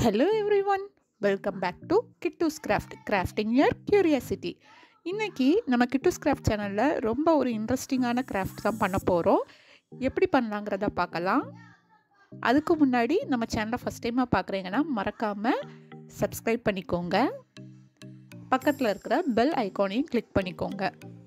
hello everyone welcome back to Kittu's craft crafting your curiosity இன்றைக்கி நம்ம கிட்டூஸ் craft சேனலில் ரொம்ப ஒரு இன்ட்ரெஸ்டிங்கான கிராஃப்ட் தான் பண்ண போகிறோம் எப்படி பண்ணலாங்கிறத பார்க்கலாம் அதுக்கு முன்னாடி நம்ம சேனலை ஃபஸ்ட் டைமாக பார்க்குறீங்கன்னா மறக்காமல் சப்ஸ்கிரைப் பண்ணிக்கோங்க பக்கத்தில் இருக்கிற பெல் ஐக்கானையும் கிளிக் பண்ணிக்கோங்க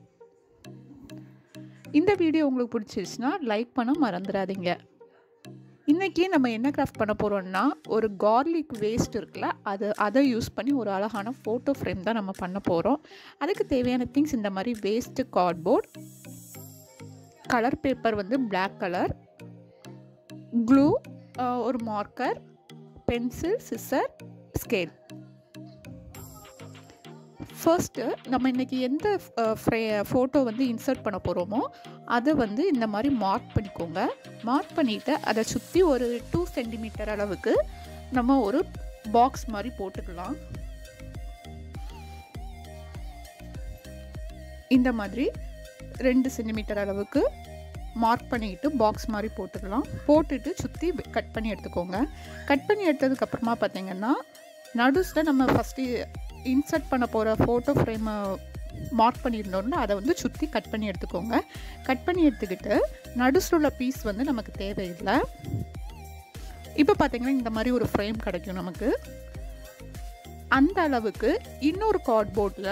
இந்த வீடியோ உங்களுக்கு பிடிச்சிருச்சுன்னா லைக் பண்ண மறந்துடாதீங்க இன்றைக்கி நம்ம என்ன கிராஃப்ட் பண்ண போகிறோம்னா ஒரு கார்லிக் வேஸ்ட் இருக்குல்ல அது அதை யூஸ் பண்ணி ஒரு அழகான ஃபோட்டோ ஃப்ரேம் தான் நம்ம பண்ண போகிறோம் அதுக்கு தேவையான திங்ஸ் இந்த மாதிரி வேஸ்ட்டு கார்ட்போர்ட் கலர் பேப்பர் வந்து பிளாக் கலர் க்ளூ ஒரு marker pencil scissor scale first நம்ம இன்றைக்கி எந்த ஃப்ரே ஃபோட்டோ வந்து இன்சர்ட் பண்ண போகிறோமோ அதை வந்து இந்த மாதிரி மார்க் பண்ணிக்கோங்க மார்க் பண்ணிவிட்டு அதை சுற்றி ஒரு டூ சென்டிமீட்டர் அளவுக்கு நம்ம ஒரு பாக்ஸ் மாதிரி போட்டுக்கலாம் இந்த மாதிரி ரெண்டு சென்டிமீட்டர் அளவுக்கு மார்க் பண்ணிக்கிட்டு பாக்ஸ் மாதிரி போட்டுக்கலாம் போட்டுட்டு சுற்றி கட் பண்ணி எடுத்துக்கோங்க கட் பண்ணி எடுத்ததுக்கப்புறமா பார்த்தீங்கன்னா நடுஸில் நம்ம ஃபஸ்ட்டு இன்சர்ட் பண்ண போகிற ஃபோட்டோ ஃப்ரேமை மார்க் பண்ணியிருந்தோம்ல அதை வந்து சுற்றி கட் பண்ணி எடுத்துக்கோங்க கட் பண்ணி எடுத்துக்கிட்டு நடுஸில் உள்ள பீஸ் வந்து நமக்கு தேவையில்லை இப்போ பார்த்தீங்கன்னா இந்த மாதிரி ஒரு ஃப்ரேம் கிடைக்கும் நமக்கு அந்த அளவுக்கு இன்னொரு கார்ட்போர்டில்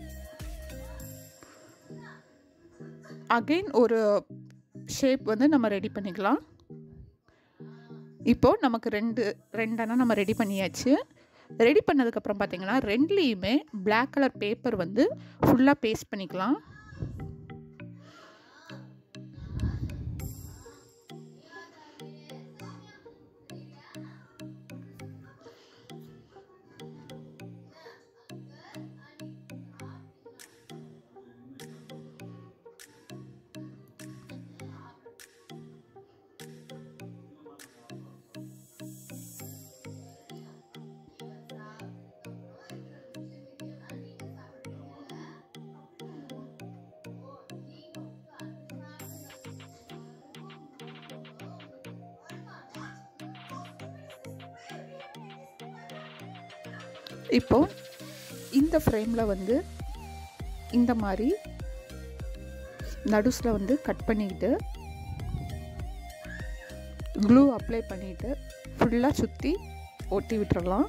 அகெயின் ஒரு ஷேப் வந்து நம்ம ரெடி பண்ணிக்கலாம் இப்போது நமக்கு ரெண்டு ரெண்டனா நம்ம ரெடி பண்ணியாச்சு ரெடி பண்ணதுக்கப்புறம் பார்த்தீங்கன்னா ரெண்டுலேயுமே பிளாக் கலர் பேப்பர் வந்து ஃபுல்லாக பேஸ்ட் பண்ணிக்கலாம் இப்போ இந்த ஃப்ரேமில் வந்து இந்த மாதிரி நடுஸில் வந்து கட் பண்ணிக்கிட்டு க்ளூ அப்ளை பண்ணிவிட்டு ஃபுல்லாக சுற்றி ஒட்டி விட்டுறலாம்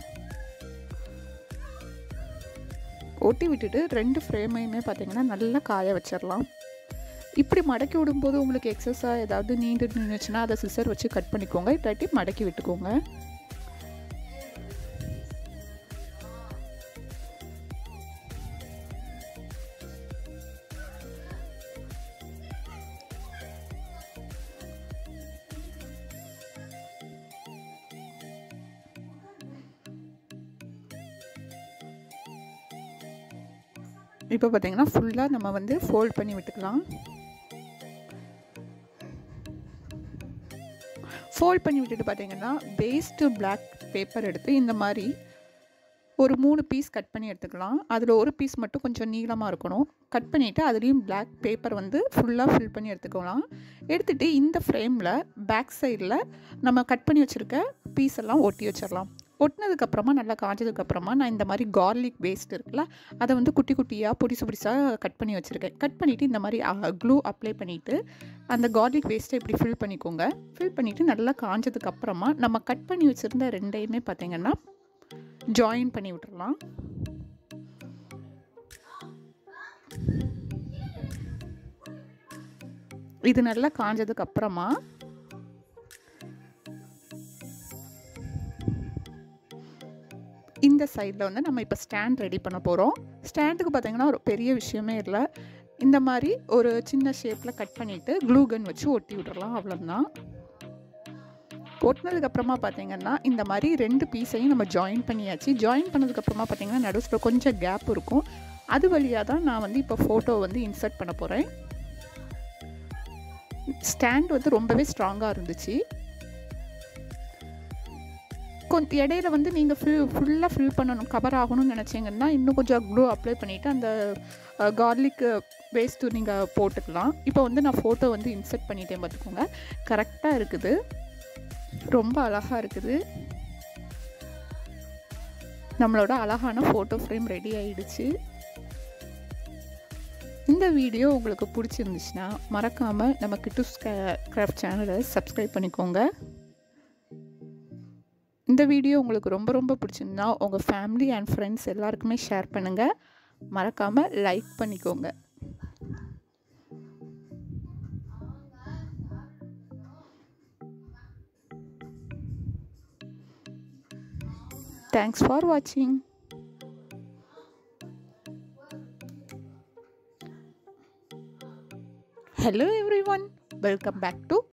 ஒட்டி விட்டுட்டு ரெண்டு ஃப்ரேமையுமே பார்த்திங்கன்னா நல்லா காய வச்சிடலாம் இப்படி மடக்கி விடும்போது உங்களுக்கு எக்ஸஸாக ஏதாவது நீண்டு நின்றுச்சுன்னா அதை சிசர் வச்சு கட் பண்ணிக்கோங்க இல்லாட்டி மடக்கி விட்டுக்கோங்க இப்போ பார்த்தீங்கன்னா ஃபுல்லாக நம்ம வந்து ஃபோல்ட் பண்ணி விட்டுக்கலாம் ஃபோல்ட் பண்ணி விட்டுட்டு பார்த்தீங்கன்னா வேஸ்ட்டு பிளாக் பேப்பர் எடுத்து இந்த மாதிரி ஒரு மூணு பீஸ் கட் பண்ணி எடுத்துக்கலாம் அதில் ஒரு பீஸ் மட்டும் கொஞ்சம் நீளமாக இருக்கணும் கட் பண்ணிவிட்டு அதுலேயும் பிளாக் பேப்பர் வந்து ஃபுல்லாக ஃபில் பண்ணி எடுத்துக்கலாம் எடுத்துகிட்டு இந்த ஃப்ரேமில் பேக் சைடில் நம்ம கட் பண்ணி வச்சுருக்க பீஸ் எல்லாம் ஒட்டி வச்சிடலாம் ஒட்டினதுக்கப்புறமா நல்லா காய்ச்சதுக்கப்புறமா நான் இந்த மாதிரி கார்லிக் வேஸ்ட் இருக்குல்ல அதை வந்து குட்டி குட்டியாக பொடிசு பொடிசாக கட் பண்ணி வச்சுருக்கேன் கட் பண்ணிவிட்டு இந்த மாதிரி க்ளூ அப்ளை பண்ணிவிட்டு அந்த கார்லிக் வேஸ்ட்டை இப்படி ஃபில் பண்ணிக்கோங்க ஃபில் பண்ணிவிட்டு நல்லா காஞ்சதுக்கப்புறமா நம்ம கட் பண்ணி வச்சுருந்த ரெண்டையுமே பார்த்திங்கன்னா ஜாயின் பண்ணி விட்டுறலாம் இது நல்லா காஞ்சதுக்கு அப்புறமா இந்த சைடில் வந்து நம்ம இப்போ ஸ்டாண்ட் ரெடி பண்ண போகிறோம் ஸ்டாண்டுக்கு பார்த்திங்கன்னா ஒரு பெரிய விஷயமே இல்லை இந்த மாதிரி ஒரு சின்ன ஷேப்பில் கட் பண்ணிவிட்டு க்ளூ கன் வச்சு ஒட்டி விட்றலாம் அவ்வளோதான் ஒட்டினதுக்கப்புறமா பார்த்தீங்கன்னா இந்த மாதிரி ரெண்டு பீஸையும் நம்ம ஜாயின் பண்ணியாச்சு ஜாயின் பண்ணதுக்கப்புறமா பார்த்தீங்கன்னா நடுவில் கொஞ்சம் கேப் இருக்கும் அது வழியாக தான் நான் வந்து இப்போ ஃபோட்டோ வந்து இன்சர்ட் பண்ண போகிறேன் ஸ்டாண்ட் வந்து ரொம்பவே ஸ்ட்ராங்காக இருந்துச்சு கொஞ்சம் இடையில வந்து நீங்கள் ஃபில் ஃபுல்லாக ஃபில் பண்ணணும் கவர் ஆகணும்னு நினச்சிங்கன்னா இன்னும் கொஞ்சம் க்ளூ அப்ளை பண்ணிவிட்டு அந்த கார்லிக் வேஸ்ட்டு நீங்கள் போட்டுக்கலாம் இப்போ வந்து நான் ஃபோட்டோ வந்து இன்சர்ட் பண்ணிட்டேன் பார்த்துக்கோங்க கரெக்டாக இருக்குது ரொம்ப அழகாக இருக்குது நம்மளோட அழகான ஃபோட்டோ ஃப்ரேம் ரெடி ஆயிடுச்சு இந்த வீடியோ உங்களுக்கு பிடிச்சிருந்துச்சுன்னா மறக்காமல் நம்ம கிட்டுஸ் கிராஃப்ட் சேனலை சப்ஸ்கிரைப் பண்ணிக்கோங்க இந்த வீடியோ உங்களுக்கு ரொம்ப ரொம்ப பிடிச்சிருந்தா உங்கள் ஃபேமிலி அண்ட் ஃப்ரெண்ட்ஸ் எல்லாருக்குமே ஷேர் பண்ணுங்கள் மறக்காமல் லைக் பண்ணிக்கோங்க தேங்க்ஸ் ஃபார் வாட்சிங் Hello everyone, welcome back to